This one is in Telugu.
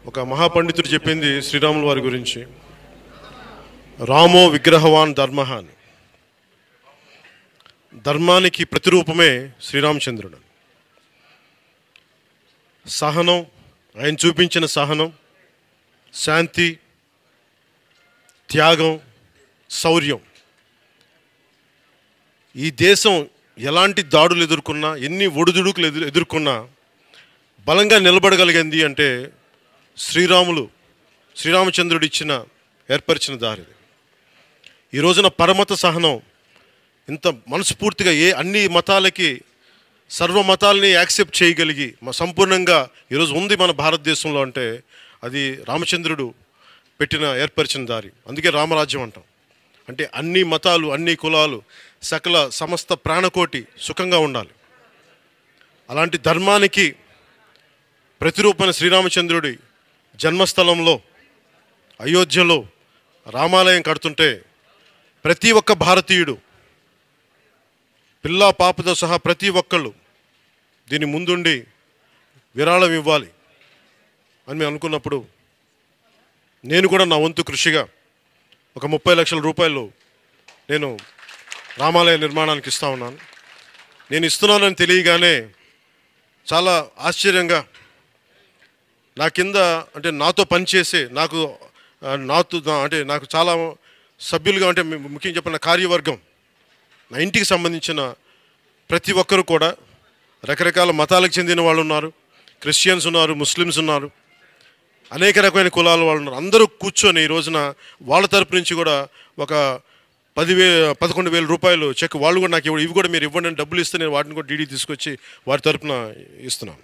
ఒక మహాపండితుడు చెప్పింది శ్రీరాముల వారి గురించి రామో విగ్రహవాన్ ధర్మ అని ధర్మానికి ప్రతిరూపమే శ్రీరామచంద్రుడు సహనం ఆయన చూపించిన సహనం శాంతి త్యాగం శౌర్యం ఈ దేశం ఎలాంటి దాడులు ఎదుర్కొన్నా ఎన్ని ఒడిదుడుకులు ఎదురు ఎదుర్కొన్నా బలంగా నిలబడగలిగింది అంటే శ్రీరాములు శ్రీరామచంద్రుడు ఇచ్చిన ఏర్పరిచిన దారి ఈ రోజున పరమత సహనం ఇంత మనస్ఫూర్తిగా ఏ అన్ని మతాలకి సర్వ మతాలని యాక్సెప్ట్ చేయగలిగి మ- సంపూర్ణంగా ఈరోజు ఉంది మన భారతదేశంలో అంటే అది రామచంద్రుడు పెట్టిన ఏర్పరిచిన దారి అందుకే రామరాజ్యం అంటాం అంటే అన్ని మతాలు అన్ని కులాలు సకల సమస్త ప్రాణకోటి సుఖంగా ఉండాలి అలాంటి ధర్మానికి ప్రతిరూపణ శ్రీరామచంద్రుడి జన్మస్థలంలో అయోధ్యలో రామాలయం కడుతుంటే ప్రతి ఒక్క భారతీయుడు పిల్ల పాపతో సహా ప్రతి ఒక్కళ్ళు దీని ముందుండి విరాళం ఇవ్వాలి అని మేము అనుకున్నప్పుడు నేను కూడా నా వంతు కృషిగా ఒక ముప్పై లక్షల రూపాయలు నేను రామాలయ నిర్మాణానికి ఇస్తా ఉన్నాను నేను ఇస్తున్నానని తెలియగానే చాలా ఆశ్చర్యంగా నా కింద అంటే నాతో పనిచేసే నాకు ఆ, నాతో నా- అంటే నాకు చాలా సభ్యులుగా అంటే ము- ముఖ్యంగా చెప్పిన కార్యవర్గం నా ఇంటికి సంబంధించిన ప్రతి ఒక్కరు కూడా రకరకాల మతాలకు చెందిన వాళ్ళు ఉన్నారు క్రిస్టియన్స్ ఉన్నారు ముస్లిమ్స్ ఉన్నారు అనేక రకమైన కులాల వాళ్ళు ఉన్నారు అందరూ కూర్చొని ఈ రోజున వాళ్ళ తరపు నుంచి కూడా ఒక పదివే పదకొండు వేల రూపాయలు చెక్ వాళ్ళు కూడా నాకు ఇవ్వ- ఇవి కూడా మీరు ఇవ్వండి అని డబ్బులు ఇస్తే నేను వాటిని కూడా డీడీ తీసుకొచ్చి వారి తరపున ఇస్తున్నాను